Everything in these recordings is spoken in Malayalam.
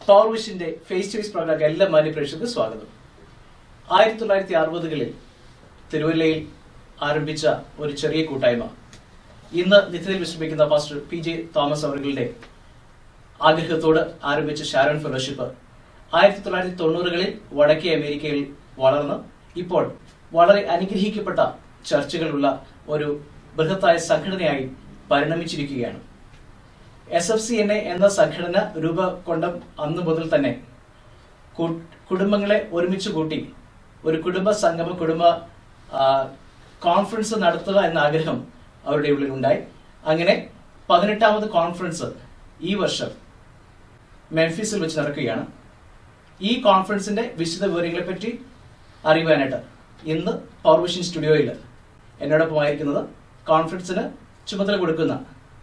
പവർ വിഷന്റെ ഫേസ് ടു ഫേസ് പ്രോഗ്രാം എല്ലാ മാന്യ പ്രേക്ഷകർക്ക് സ്വാഗതം ആയിരത്തി തൊള്ളായിരത്തി അറുപതുകളിൽ തിരുവല്ലയിൽ ആരംഭിച്ച ഒരു ചെറിയ കൂട്ടായ്മ ഇന്ന് നിത്യത്തിൽ വിശ്രമിക്കുന്ന പാസ്റ്റർ പി ജെ തോമസ് അവരുടെ ആഗ്രഹത്തോട് ആരംഭിച്ച ഷാരോൺ ഫെലോഷിപ്പ് ആയിരത്തി തൊള്ളായിരത്തി തൊണ്ണൂറുകളിൽ വടക്കേ അമേരിക്കയിൽ വളർന്ന് ഇപ്പോൾ വളരെ അനുഗ്രഹിക്കപ്പെട്ട ചർച്ചകളുള്ള ഒരു ബൃഹത്തായ സംഘടനയായി പരിണമിച്ചിരിക്കുകയാണ് S F C N A എന്ന സംഘടന രൂപകൊണ്ട അന്നു മുതൽ തന്നെ കു- കുടുംബങ്ങളെ ഒരുമിച്ച് കൂട്ടി ഒരു കുടുംബ സംഗമ കുടുംബ ആ, കോൺഫറൻസ് നടത്തുക എന്ന ആഗ്രഹം അവരുടെ ഉള്ളിൽ ഉണ്ടായി അങ്ങനെ പതിനെട്ടാമത് കോൺഫറൻസ് ഈ വർഷം മെംഫിസിൽ വെച്ച് നടക്കുകയാണ് ഈ കോൺഫറൻസിന്റെ വിശദ വിവരങ്ങളെ പറ്റി അറിയുവാനായിട്ട് ഇന്ന് പവർ വിഷൻ സ്റ്റുഡിയോയിൽ എന്നോടൊപ്പം ആയിരിക്കുന്നത് കോൺഫറൻസിന് ചുമതല കൊടുക്കുന്ന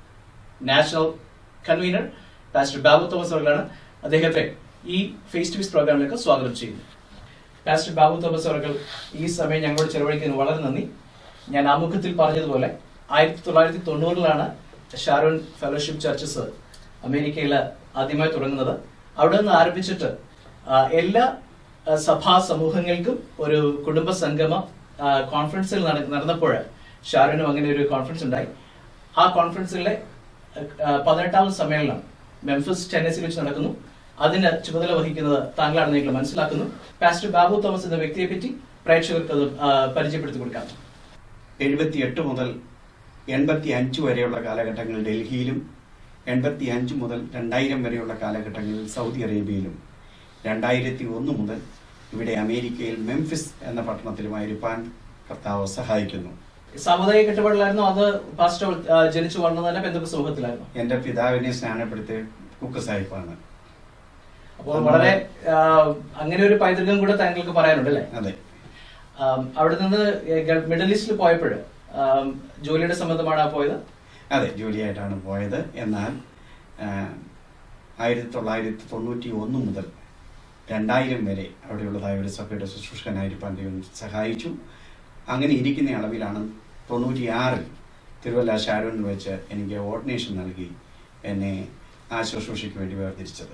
national convener pastor Babu Thomas അവர்களാണ് അദ്ദേഹത്തെ ഈ ഫേസ് ടു ഫേസ് പ്രോഗ്രാമിലേക്ക് സ്വാഗതം ചെയ്യുന്നു പാസ്റ്റർ ബാബു തോമസ് അവർ ഈ സമയം ഞങ്ങളോട് ചെലവഴിക്കുന്നതിന് വളരെ നന്ദി ഞാൻ ആമുഖത്തിൽ പറഞ്ഞതുപോലെ ആയിരത്തി തൊള്ളായിരത്തി തൊണ്ണൂറിലാണ് ഷാരോൺ ഫെലോഷിപ്പ് ചർച്ചസ് അമേരിക്കയിൽ ആദ്യമായി തുടങ്ങുന്നത് അവിടെ നിന്ന് ആരംഭിച്ചിട്ട് ആ, എല്ലാ ആ, സഭാ സമൂഹങ്ങൾക്കും ഒരു കുടുംബ സംഗമ ആ, കോൺഫറൻസിൽ നട- നടന്നപ്പോൾ ഷാരോനും അങ്ങനെ ഒരു കോൺഫറൻസ് ഉണ്ടായി ആ കോൺഫറൻസിലെ ആ, പതിനെട്ടാമത് സമ്മേളനം മെംഫിസ് ടെന്നസിൽ വെച്ച് നടക്കുന്നു അതിന് ചുമതല വഹിക്കുന്നത് താങ്കളാണെന്ന് ഞങ്ങൾ മനസ്സിലാക്കുന്നു പാസ്റ്റർ ബാബു തോമസ് എന്ന വ്യക്തിയെ പറ്റി പ്രേക്ഷകർക്ക് അത് ആ, പരിചയപ്പെടുത്തി കൊടുക്കാം എഴുപത്തിയെട്ട് മുതൽ എൺപത്തി അഞ്ച് വരെയുള്ള കാലഘട്ടങ്ങളിൽ ഡൽഹിയിലും എൺപത്തി അഞ്ച് മുതൽ രണ്ടായിരം വരെയുള്ള കാലഘട്ടങ്ങളിൽ സൗദി അറേബ്യയിലും രണ്ടായിരത്തി ഒന്ന് മുതൽ ഇവിടെ അമേരിക്കയിൽ മെംഫിസ് എന്ന പട്ടണത്തിലുമായിരിക്കാൻ കർത്താവ് സഹായിക്കുന്നു സാമുദായിക കെട്ടുപാടിലായിരുന്നു അത് പാസ്റ്റർ ആ, ജനിച്ചു വളർന്നത് തന്നെ പെന്തക്ക് സമൂഹത്തിലായിരുന്നു എൻ്റെ പിതാവിനെ സ്നാനപ്പെടുത്തിയ കുക്ക് സാഹിബാണ് അപ്പോൾ വളരെ ആ, അങ്ങനെ ഒരു പൈതൃകം കൂടെ താങ്കൾക്ക് പറയാനുണ്ട് അല്ലേ അതെ ആം, അവിടെ നിന്ന് ഗൾ- മിഡിൽ ഈസ്റ്റിൽ പോയപ്പോൾ ആം, ജോലിയുടെ സംബന്ധമാണ് പോയത് അതെ ജോലിയായിട്ടാണ് പോയത് എന്നാൽ ആ, ആയിരത്തി തൊള്ളായിരത്തി തൊണ്ണൂറ്റി ഒന്ന് മുതൽ രണ്ടായിരം വരെ അവിടെയുള്ളതായ ഒരു സഭയുടെ ശുശ്രൂഷകനായിരിക്കാൻ ദൈവം സഹായിച്ചു അങ്ങനെ ഇരിക്കുന്ന അളവിലാണ് തൊണ്ണൂറ്റിയാറിൽ തിരുവല്ല ഷാരോണിൽ വെച്ച് എനിക്ക് ഓർഡിനേഷൻ നൽകി എന്നെ ആ ശുശ്രൂഷയ്ക്ക് വേണ്ടി വേർതിരിച്ചത്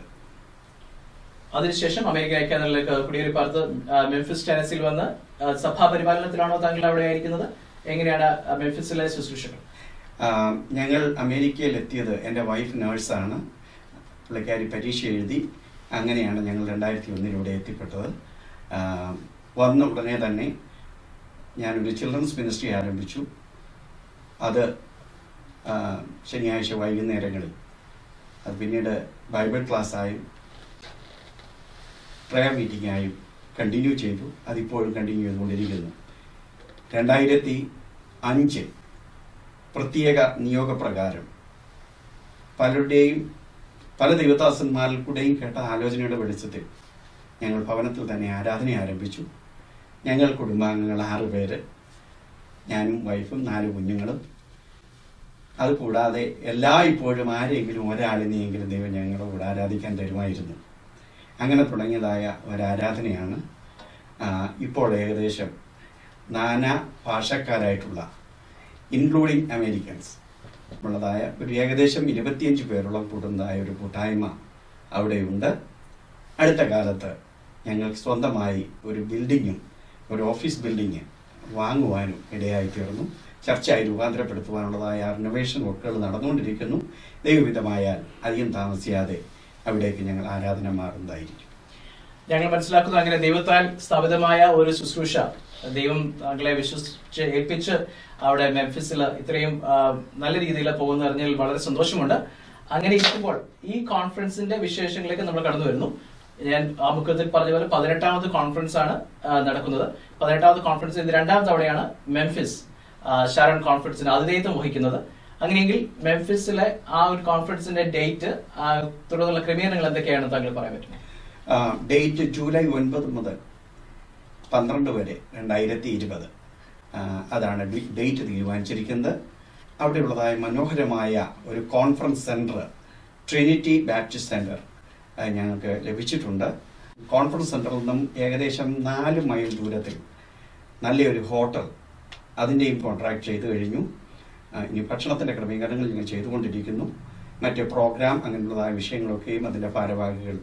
അതിനുശേഷം അമേരിക്ക ഐക്യനാട്ടിലേക്ക് കുടിയേറി പാർത്ത് ആ, മെംഫിസ് ടെനസിൽ വന്ന് ആ, സഭാ പരിപാലനത്തിലാണോ താങ്കൾ അവിടെ ആയിരിക്കുന്നത് എങ്ങനെയാണ് ആ, മെംഫിസിലെ ശുശ്രൂഷകൾ ആ, ഞങ്ങൾ അമേരിക്കയിൽ എത്തിയത് എൻ്റെ വൈഫ് നേഴ്സാണ് പുള്ളിക്കാരി പരീക്ഷ എഴുതി അങ്ങനെയാണ് ഞങ്ങൾ രണ്ടായിരത്തി ഒന്നിലൂടെ എത്തിപ്പെട്ടത് ആ, വന്ന ഉടനെ തന്നെ ഞാനൊരു ചിൽഡ്രൻസ് മിനിസ്ട്രി ആരംഭിച്ചു അത് ആ, ശനിയാഴ്ച വൈകുന്നേരങ്ങളിൽ അത് പിന്നീട് ബൈബിൾ ക്ലാസ്സായും പ്രയർ മീറ്റിംഗായും കണ്ടിന്യൂ ചെയ്തു അതിപ്പോഴും കണ്ടിന്യൂ ചെയ്തുകൊണ്ടിരിക്കുന്നു രണ്ടായിരത്തി അഞ്ച് പ്രത്യേക നിയോഗപ്രകാരം പലരുടെയും പല ദൈവദാസന്മാരിൽ കൂടെയും കേട്ട ആലോചനയുടെ വെളിച്ചത്തിൽ ഞങ്ങൾ ഭവനത്തിൽ തന്നെ ആരാധന ആരംഭിച്ചു ഞങ്ങൾ കുടുംബാംഗങ്ങൾ ആറ് പേര് ഞാനും വൈഫും നാല് കുഞ്ഞുങ്ങളും അതുകൂടാതെ എല്ലാ ഇപ്പോഴും ആരെങ്കിലും ഒരാളിനെയെങ്കിലും ദൈവം ഞങ്ങളുടെ കൂടെ ആരാധിക്കാൻ തരുമായിരുന്നു അങ്ങനെ തുടങ്ങിയതായ ഒരാരാധനയാണ് ആ, ഇപ്പോൾ ഏകദേശം നാനാ ഭാഷക്കാരായിട്ടുള്ള ഇൻക്ലൂഡിങ് അമേരിക്കൻസ് ഉള്ളതായ ഒരു ഏകദേശം ഇരുപത്തിയഞ്ച് പേരോളം കൂടുന്നതായ ഒരു കൂട്ടായ്മ അവിടെയുണ്ട് അടുത്ത കാലത്ത് ഞങ്ങൾക്ക് സ്വന്തമായി ഒരു ബിൽഡിങ്ങും ഒരു ഓഫീസ് ബിൽഡിങ് വാങ്ങുവാനും ഇടയായി തീർന്നു ചർച്ചയായി രൂപാന്തരപ്പെടുത്തുവാനുള്ളതായ റിനോവേഷൻ വർക്കുകൾ നടന്നുകൊണ്ടിരിക്കുന്നു ദൈവവിധമായാൽ അധികം താമസിയാതെ അവിടേക്ക് ഞങ്ങൾ ആരാധന മാറുന്നതായിരിക്കും ഞങ്ങൾ മനസ്സിലാക്കുന്നു അങ്ങനെ ദൈവത്താൽ സ്ഥാപിതമായ ഒരു ശുശ്രൂഷ ദൈവം താങ്കളെ വിശ്വസിച്ച് ഏൽപ്പിച്ച് അവിടെ മെംഫിസിൽ ഇത്രയും ആ, നല്ല രീതിയിൽ പോകുന്ന അറിഞ്ഞതിൽ വളരെ സന്തോഷമുണ്ട് അങ്ങനെ ഇരിക്കുമ്പോൾ ഈ കോൺഫറൻസിന്റെ വിശേഷങ്ങളിലേക്ക് നമ്മൾ കടന്നു വരുന്നു ഞാൻ ആമുഖത്തിൽ പറഞ്ഞ പോലെ പതിനെട്ടാമത് കോൺഫറൻസ് ആണ് ആ, നടക്കുന്നത് പതിനെട്ടാമത് കോൺഫറൻസ് ഇത് രണ്ടാം തവണയാണ് മെംഫിസ് ആ, ഷാരൺ കോൺഫറൻസിന് ആതിഥേയത്വം വഹിക്കുന്നത് അങ്ങനെയെങ്കിൽ മെംഫിസിലെ ആ ഒരു കോൺഫറൻസിന്റെ ഡേറ്റ് തുടർന്നുള്ള ക്രമീകരണങ്ങൾ എന്തൊക്കെയാണ് താങ്കൾ പറയാൻ പറ്റുന്നത് ആ, ഡേറ്റ് ജൂലൈ ഒൻപത് മുതൽ പന്ത്രണ്ട് വരെ രണ്ടായിരത്തി ഇരുപത് അതാണ് ഡി- ഡേറ്റ് തീരുമാനിച്ചിരിക്കുന്നത് അവിടെയുള്ളതായ മനോഹരമായ ഒരു conference centre Trinity Baptist centre ഞങ്ങൾക്ക് ലഭിച്ചിട്ടുണ്ട് കോൺഫറൻസ് സെൻറ്ററിൽ നിന്നും ഏകദേശം നാല് മൈൽ ദൂരത്തിൽ നല്ലൊരു ഹോട്ടൽ അതിൻ്റെയും കോൺട്രാക്ട് ചെയ്തു കഴിഞ്ഞു ആ, ഇനി ഭക്ഷണത്തിൻ്റെ ക്രമീകരണങ്ങൾ ഞങ്ങൾ ചെയ്തുകൊണ്ടിരിക്കുന്നു മറ്റ് പ്രോഗ്രാം അങ്ങനെയുള്ളതായ വിഷയങ്ങളൊക്കെയും അതിൻ്റെ ഭാരവാഹികൾ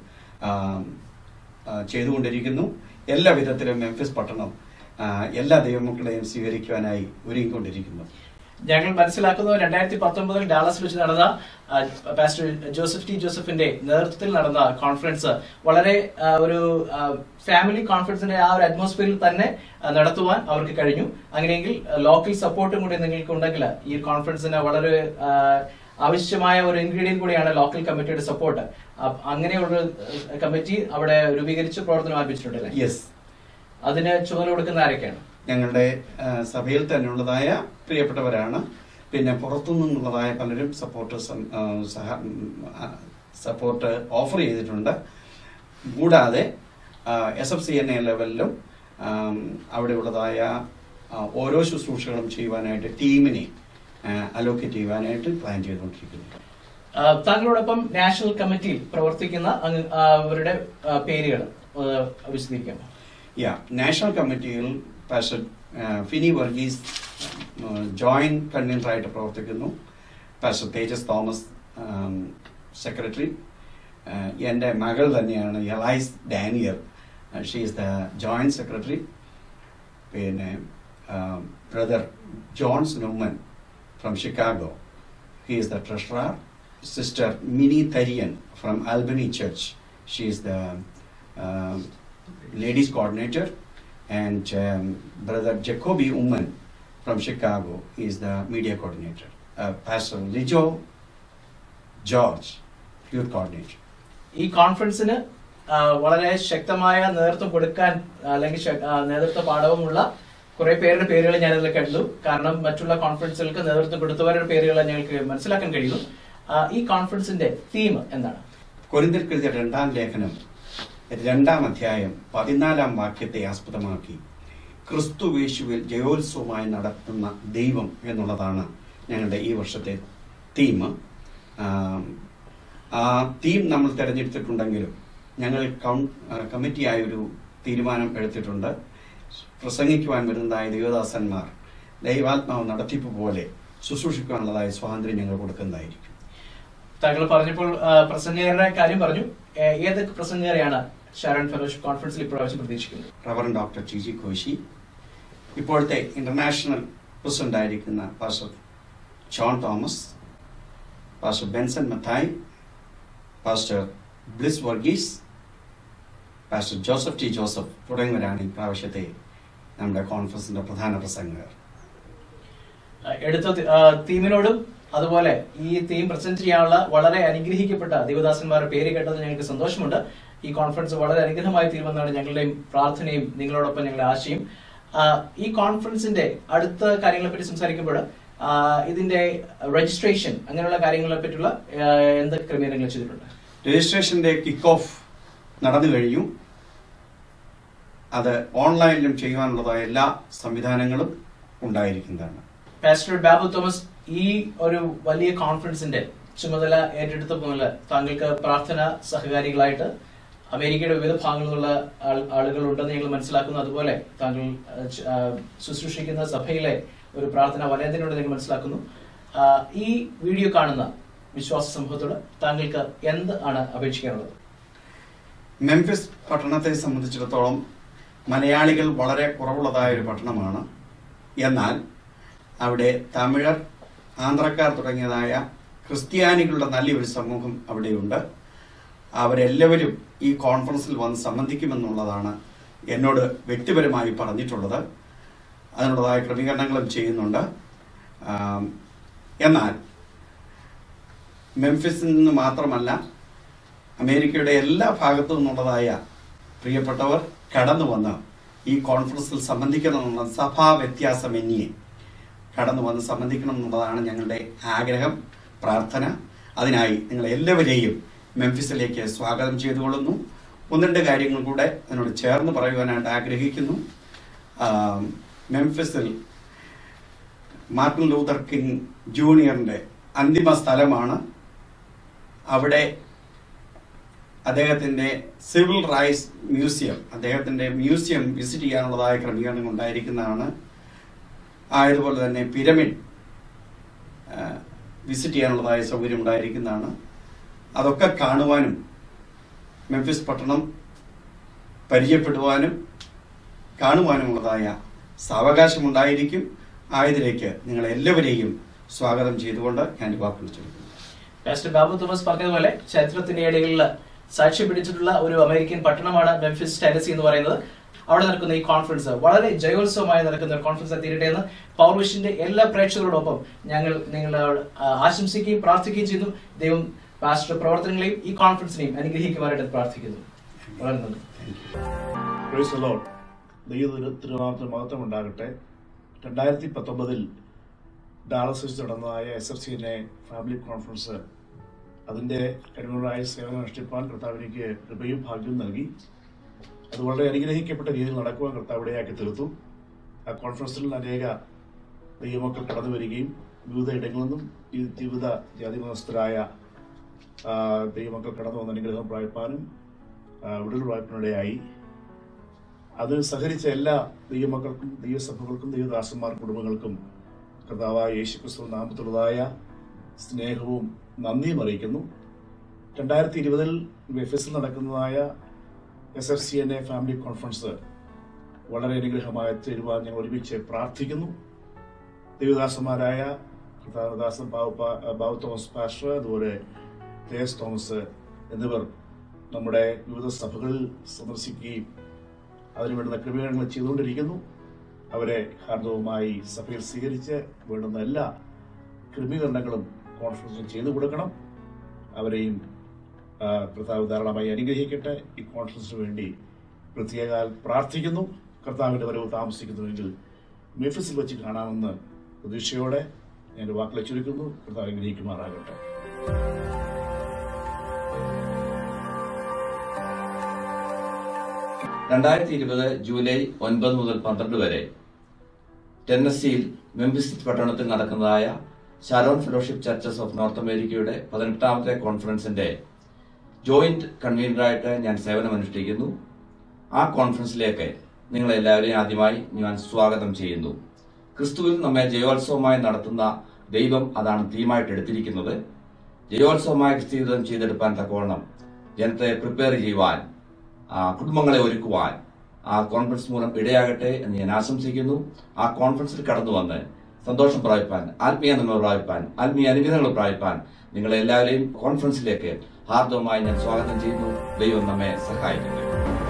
ആം, ആ, ചെയ്തുകൊണ്ടിരിക്കുന്നു എല്ലാ വിധത്തിലും മെംഫിസ് പട്ടണം ആ, എല്ലാ ദൈവമക്കളെയും സ്വീകരിക്കുവാനായി ഒരുങ്ങിക്കൊണ്ടിരിക്കുന്നു ഞങ്ങൾ മനസ്സിലാക്കുന്നത് രണ്ടായിരത്തി പത്തൊമ്പതിൽ ഡാലസിൽ വെച്ച് നടന്ന ആ, പാസ്റ്റർ ജോസഫ് ടി ജോസഫിന്റെ നേതൃത്വത്തിൽ നടന്ന കോൺഫറൻസ് വളരെ ആ, ഒരു ആ, ഫാമിലി കോൺഫറൻസിന്റെ ആ ഒരു അറ്റ്മോസ്ഫിയറിൽ തന്നെ ആ, നടത്തുവാൻ അവർക്ക് കഴിഞ്ഞു അങ്ങനെയെങ്കിൽ ആ, ലോക്കൽ സപ്പോർട്ടും കൂടി നിങ്ങൾക്ക് ഉണ്ടെങ്കിൽ ഈ കോൺഫറൻസിന് വളരെ ആ, ആവശ്യമായ ഒരു ഇൻഗ്രീഡിയൻ കൂടിയാണ് ലോക്കൽ കമ്മിറ്റിയുടെ സപ്പോർട്ട് അങ്ങനെയുള്ള കമ്മിറ്റി അവിടെ രൂപീകരിച്ച് പ്രവർത്തനം ആരംഭിച്ചിട്ടുണ്ടല്ലേ യെസ് അതിന് ചുമതല കൊടുക്കുന്ന ആരൊക്കെയാണ് ഞങ്ങളുടെ ആ, സഭയിൽ തന്നെയുള്ളതായ പ്രിയപ്പെട്ടവരാണ് പിന്നെ പുറത്തു നിന്നുള്ളതായ പലരും സപ്പോർട്ട് സം- ആ, സഹ സപ്പോർട്ട് ഓഫർ ചെയ്തിട്ടുണ്ട് കൂടാതെ S F C N A ലെവലിലും ആം, അവിടെയുള്ളതായ ആ, ഓരോ ശുശ്രൂഷകളും ചെയ്യുവാനായിട്ട് ടീമിനെ അലോക്കേറ്റ് ചെയ്യുവാനായിട്ട് പ്ലാൻ ചെയ്തുകൊണ്ടിരിക്കുന്നു ആ, താങ്കളോടൊപ്പം നാഷണൽ കമ്മിറ്റിയിൽ പ്രവർത്തിക്കുന്ന അങ്ങ് ആ, അവരുടെ പേരുകൾ വിശദീകരിക്കാമോ യാ നാഷണൽ കമ്മിറ്റിയിൽ പാസ്റ്റർ ഫിനി വർഗീസ് ജോയിന്റ് കൺവീനറായിട്ട് പ്രവർത്തിക്കുന്നു പാസ്റ്റർ തേജസ് തോമസ് സെക്രട്ടറി എൻ്റെ മകൾ തന്നെയാണ് Elise Daniel she is the joint secretary പിന്നെ brother Johns Numman from Chicago he is the treasurer sister Mini Tharian from Albany church she is the ladies coordinator and um, brother Jacoby Uman from Chicago is the media coordinator. Uh, Pastor Lijo George, youth coordinator. ഈ കോൺഫറൻസിന് ആ, വളരെ ശക്തമായ നേതൃത്വം കൊടുക്കാൻ അല്ലെങ്കിൽ ശ- ആ, നേതൃത്വ പാഠവുമുള്ള കുറെ പേരുടെ പേരുകൾ ഞാൻ ഇതിൽ കണ്ടു കാരണം മറ്റുള്ള കോൺഫറൻസുകൾക്ക് നേതൃത്വം കൊടുത്തവരുടെ പേരുകൾ ഞങ്ങൾക്ക് മനസ്സിലാക്കാൻ കഴിയുന്നു ആ, ഈ കോൺഫറൻസിന്റെ തീം എന്താണ് കൊരിന്തിർക്കെഴുതിയ രണ്ടാം ലേഖനം രണ്ടാം അധ്യായം പതിനാലാം വാക്യത്തെ ആസ്പദമാക്കി ക്രിസ്തുവേശുവിൽ ജയോത്സവമായി നടത്തുന്ന ദൈവം എന്നുള്ളതാണ് ഞങ്ങളുടെ ഈ വർഷത്തെ തീം ആ തീം നമ്മൾ തിരഞ്ഞെടുത്തിട്ടുണ്ടെങ്കിലും ഞങ്ങൾ കൗൺ- ആ, കമ്മിറ്റിയായൊരു തീരുമാനം എടുത്തിട്ടുണ്ട് പ്രസംഗിക്കുവാൻ വരുന്നതായ ദൈവദാസന്മാർ ദൈവാത്മാവ് നടത്തിപ്പ് പോലെ ശുശ്രൂഷിക്കുവാനുള്ളതായ സ്വാതന്ത്ര്യം ഞങ്ങൾ കൊടുക്കുന്നതായിരിക്കും താങ്കൾ പറഞ്ഞപ്പോൾ ആ, പ്രസംഗകരുടെ കാര്യം പറഞ്ഞു ഏ, ഏത് പ്രസംഗകരെയാണ് ഷാരൺ ഫെലോഷിപ്പ് കോൺഫറൻസിൽ ഇപ്രാവശ്യം പ്രതീക്ഷിക്കുന്നത് റവറൻ ഡോക്ടർ ടി കോശി ഇപ്പോഴത്തെ ഇന്റർനാഷണൽ പ്രസിഡന്റ് ആയിരിക്കുന്ന pastor John Thomas pastor Benson Mathai pastor Bliss Varghese pastor Joseph T Joseph തുടങ്ങിയവരാണ് ഈ പ്രാവശ്യത്തെ നമ്മുടെ കോൺഫറൻസിന്റെ പ്രധാന പ്രസംഗകർ ആ, എടുത്ത തി- ആ, തീമിനോടും അതുപോലെ ഈ തീം പ്രസന്റ് ചെയ്യാനുള്ള വളരെ അനുഗ്രഹിക്കപ്പെട്ട ദേവദാസന്മാരുടെ പേര് കേട്ടത് ഞങ്ങൾക്ക് സന്തോഷമുണ്ട് ഈ കോൺഫറൻസ് വളരെ അനുഗ്രഹമായി തീരുമെന്നാണ് ഞങ്ങളുടെയും പ്രാർത്ഥനയും നിങ്ങളോടൊപ്പം ഞങ്ങളുടെ ആശയും ആ, ഈ കോൺഫറൻസിന്റെ അടുത്ത കാര്യങ്ങളെ പറ്റി സംസാരിക്കുമ്പോൾ ആ, ഇതിന്റെ രജിസ്ട്രേഷൻ അങ്ങനെയുള്ള കാര്യങ്ങളെ പറ്റിയുള്ള ആ, എന്തൊക്കെ ക്രമീകരണങ്ങൾ ചെയ്തിട്ടുണ്ട് രജിസ്ട്രേഷന്റെ കിക്ക് ഓഫ് നടന്നു കഴിഞ്ഞു അത് ഓൺലൈനിലും ചെയ്യുവാനുള്ളതായ എല്ലാ സംവിധാനങ്ങളും ഉണ്ടായിരിക്കുന്നതാണ് പാസ്റ്റർ ബാബു തോമസ് ഈ ഒരു വലിയ കോൺഫറൻസിന്റെ ചുമതല ഏറ്റെടുത്തപ്പോൾ മുതൽ താങ്കൾക്ക് പ്രാർത്ഥന സഹകാരികളായിട്ട് അമേരിക്കയുടെ വിവിധ ഭാഗങ്ങളിൽ നിന്നുള്ള ആൾ- ആളുകൾ ഉണ്ടെന്ന് ഞങ്ങൾ മനസ്സിലാക്കുന്നു അതുപോലെ താങ്കൾ ആ, ച- ആ, ശുശ്രൂഷിക്കുന്ന സഭയിലെ ഒരു പ്രാർത്ഥന വലയത്തിനുണ്ട് ഞങ്ങൾ മനസ്സിലാക്കുന്നു ആ, ഈ വീഡിയോ കാണുന്ന വിശ്വാസ സമൂഹത്തോട് താങ്കൾക്ക് എന്ത് ആണ് അപേക്ഷിക്കാനുള്ളത് മെംഫിസ് പട്ടണത്തെ സംബന്ധിച്ചിടത്തോളം മലയാളികൾ വളരെ കുറവുള്ളതായ ഒരു പട്ടണമാണ് എന്നാൽ അവിടെ തമിഴർ ആന്ധ്രക്കാർ തുടങ്ങിയതായ ക്രിസ്ത്യാനികളുടെ നല്ലൊരു സമൂഹം അവിടെയുണ്ട് അവരെല്ലാവരും ഈ കോൺഫറൻസിൽ വന്ന് സംബന്ധിക്കുമെന്നുള്ളതാണ് എന്നോട് വ്യക്തിപരമായി പറഞ്ഞിട്ടുള്ളത് അതിനുള്ളതായ ക്രമീകരണങ്ങളും ചെയ്യുന്നുണ്ട് ആം, എന്നാൽ മെംഫിസിൽ നിന്ന് മാത്രമല്ല അമേരിക്കയുടെ എല്ലാ ഭാഗത്തു നിന്നുള്ളതായ പ്രിയപ്പെട്ടവർ കടന്നു വന്ന് ഈ കോൺഫറൻസിൽ സംബന്ധിക്കണമെന്നുള്ള സഭാ വ്യത്യാസമന്യേ കടന്നു വന്ന് സംബന്ധിക്കണം എന്നുള്ളതാണ് ഞങ്ങളുടെ ആഗ്രഹം പ്രാർത്ഥന അതിനായി നിങ്ങൾ എല്ലാവരെയും മെംഫിസിലേക്ക് സ്വാഗതം ചെയ്തുകൊള്ളുന്നു ഒന്ന് രണ്ട് കാര്യങ്ങൾ കൂടെ അതിനോട് ചേർന്ന് പറയുവാനായിട്ട് ആഗ്രഹിക്കുന്നു ആം, മെംഫിസിൽ മാർട്ടിൻ ലൂതർ കിങ് ജൂനിയറിന്റെ അന്തിമ സ്ഥലമാണ് അവിടെ അദ്ദേഹത്തിന്റെ സിവിൽ റൈറ്റ്സ് മ്യൂസിയം അദ്ദേഹത്തിന്റെ മ്യൂസിയം വിസിറ്റ് ചെയ്യാനുള്ളതായ ക്രമീകരണങ്ങൾ ഉണ്ടായിരിക്കുന്നതാണ് ആയതുപോലെ തന്നെ പിരമിഡ് വിസിറ്റ് ചെയ്യാനുള്ളതായ സൗകര്യം ഉണ്ടായിരിക്കുന്നതാണ് അതൊക്കെ കാണുവാനും മെംഫിസ് പട്ടണം പരിചയപ്പെടുവാനും കാണുവാനുമുള്ളതായ സാവകാശമുണ്ടായിരിക്കും ആയതിലേക്ക് നിങ്ങൾ എല്ലാവരെയും സ്വാഗതം ചെയ്തുകൊണ്ട് ഞാൻ ഈ വാക്കുകൾ ചോദിക്കുന്നു പാസ്റ്റർ ബാബു തോമസ് പറഞ്ഞതുപോലെ ചരിത്രത്തിന്റെ ഇടയിൽ സാക്ഷ്യം പിടിച്ചിട്ടുള്ള ഒരു അമേരിക്കൻ പട്ടണമാണ് മെംഫിസ് ടെനസി എന്ന് പറയുന്നത് അവിടെ നടക്കുന്ന ഈ കോൺഫറൻസ് വളരെ ജയോത്സവമായി നടക്കുന്ന ഒരു കോൺഫറൻസ് തീരട്ടെ എന്ന് പൗർവിഷിന്റെ എല്ലാ പ്രേക്ഷകരോടൊപ്പം ഞങ്ങൾ നിങ്ങളോട് ആ, ആശംസിക്കുകയും പ്രാർത്ഥിക്കുകയും ചെയ്യുന്നു ദൈവം പാസ്റ്റർ പ്രവർത്തനങ്ങളെയും ഈ കോൺഫറൻസിനെയും അനുഗ്രഹിക്കുവാനായിട്ട് പ്രാർത്ഥിക്കുന്നു വളരെ നന്ദി പ്രൈസ് ലോഡ് ദൈവ തിരുനാമത്തിന് മഹത്വം ഉണ്ടാകട്ടെ രണ്ടായിരത്തി പത്തൊമ്പതിൽ ഡാളസ് വെച്ച് നടന്നതായ എസ് എഫ് സിനെ ഫാമിലി കോൺഫറൻസ് അതിൻ്റെ കഴിവുകളായ സേവനം അനുഷ്ഠിപ്പാൻ കർത്താവ് എനിക്ക് കൃപയും ഭാഗ്യവും നൽകി അത് വളരെ അനുഗ്രഹിക്കപ്പെട്ട രീതിയിൽ നടക്കുവാൻ കർത്താവ് ഇടയാക്കി തീർത്തു ആ കോൺഫറൻസിൽ അനേക ദൈവമക്കൾ കടന്നു വരികയും വിവിധ ഇടങ്ങളിൽ നിന്നും ഈ വിവിധ ജാതി മതസ്ഥരായ ആ, ദൈവമക്കൾ കടന്നു വന്ന അനുഗ്രഹം പ്രാപിപ്പാനും ആ, വിടുതൽ പ്രാപിപ്പാനിടയായി അത് സഹകരിച്ച എല്ലാ ദൈവമക്കൾക്കും ദൈവസഭകൾക്കും ദൈവദാസന്മാർ കുടുംബങ്ങൾക്കും കർത്താവായ യേശുക്രിസ്തു നാമത്തുള്ളതായ സ്നേഹവും നന്ദിയും അറിയിക്കുന്നു രണ്ടായിരത്തി ഇരുപതിൽ എഫ് എസിൽ നടക്കുന്നതായ S F C N A family conference വളരെ അനുഗ്രഹമായ തീരുവാൻ ഞങ്ങൾ ഒരുമിച്ച് പ്രാർത്ഥിക്കുന്നു ദൈവദാസന്മാരായ കർത്താവദാസൻ ബാബു പാ- ബാബു തോമസ് പാസ്റ്റർ അതുപോലെ തേസ് തോമസ് എന്നിവർ നമ്മുടെ വിവിധ സഭകളിൽ സന്ദർശിക്കുകയും അതിന് വേണ്ടുന്ന ക്രമീകരണങ്ങൾ ചെയ്തുകൊണ്ടിരിക്കുന്നു അവരെ ഹാർദവുമായി സഭയിൽ സ്വീകരിച്ച് വേണ്ടുന്ന എല്ലാ ക്രമീകരണങ്ങളും കോൺഫറൻസിൽ ചെയ്തു കൊടുക്കണം അവരെയും ആ, കർത്താവ് ധാരാളമായി അനുഗ്രഹിക്കട്ടെ ഈ കോൺഫറൻസിന് വേണ്ടി പ്രത്യേക പ്രാർത്ഥിക്കുന്നു കർത്താവിന്റെ വരവ് താമസിക്കുന്നുവെങ്കിൽ മെഫിസിൽ വെച്ച് കാണാമെന്ന് പ്രതീക്ഷയോടെ ഞാൻ വാക്കുകളെ ചുരുക്കുന്നു കർത്താവ് അനുഗ്രഹിക്കുമാറാകട്ടെ രണ്ടായിരത്തി ഇരുപത് ജൂലൈ ഒൻപത് മുതൽ പന്ത്രണ്ട് വരെ ടെന്നസിയിൽ മെംഫിസ് പട്ടണത്തിൽ നടക്കുന്നതായ Sharon fellowship churches of North അമേരിക്കയുടെ പതിനെട്ടാമത്തെ കോൺഫറൻസിന്റെ ജോയിന്റ് കൺവീനറായിട്ട് ഞാൻ സേവനമനുഷ്ഠിക്കുന്നു ആ കോൺഫറൻസിലേക്ക് നിങ്ങളെല്ലാവരെയും ആദ്യമായി ഞാൻ സ്വാഗതം ചെയ്യുന്നു ക്രിസ്തുവിൽ നമ്മെ ജയോത്സവമായി നടത്തുന്ന ദൈവം അതാണ് തീമായിട്ട് എടുത്തിരിക്കുന്നത് ജയോത്സവമായി ക്രിസ്തീകൃതം ചെയ്തെടുപ്പാൻ തക്കവണ്ണം ജനത്തെ പ്രിപ്പയർ ചെയ്യുവാൻ ആ, കുടുംബങ്ങളെ ഒരുക്കുവാൻ ആ കോൺഫറൻസ് മൂലം ഇടയാകട്ടെ എന്ന് ഞാൻ ആശംസിക്കുന്നു ആ കോൺഫറൻസിൽ കടന്നു വന്ന് സന്തോഷം പ്രാപിപ്പാൻ ആത്മീയ നന്മ പ്രാപിപ്പാൻ ആത്മീയ അനുഗ്രഹങ്ങൾ പ്രാപിപ്പാൻ നിങ്ങളെ എല്ലാവരെയും കോൺഫറൻസിലേക്ക് ഹാർദവമായി ഞാൻ സ്വാഗതം ചെയ്യുന്നു ദൈവം നമ്മെ സഹായിക്കട്ടെ